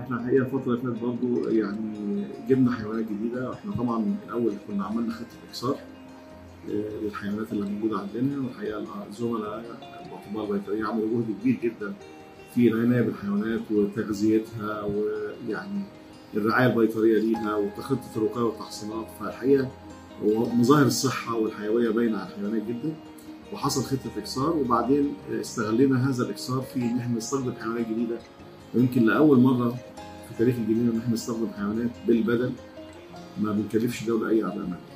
احنا الحقيقه الفتره اللي فاتت برضه يعني جبنا حيوانات جديده احنا طبعا الاول كنا عملنا خطه اكسار آه، للحيوانات اللي موجوده عندنا والحقيقه الزملاء الاطباء البيطريين عملوا جهد كبير جدا في العنايه بالحيوانات وتغذيتها ويعني الرعايه البيطريه ليها وخطه الوقايه والتحصينات فالحقيقه هو مظاهر الصحه والحيويه باينه على الحيوانات جدا وحصل خطه اكسار وبعدين استغلينا هذا الاكسار في ان احنا نستخدم حيوانات جديده ويمكن لاول مره في تاريخ الجنينه ان احنا نستخدم حيوانات بالبدل ما بنكلفش دوله اي اعباء ماليه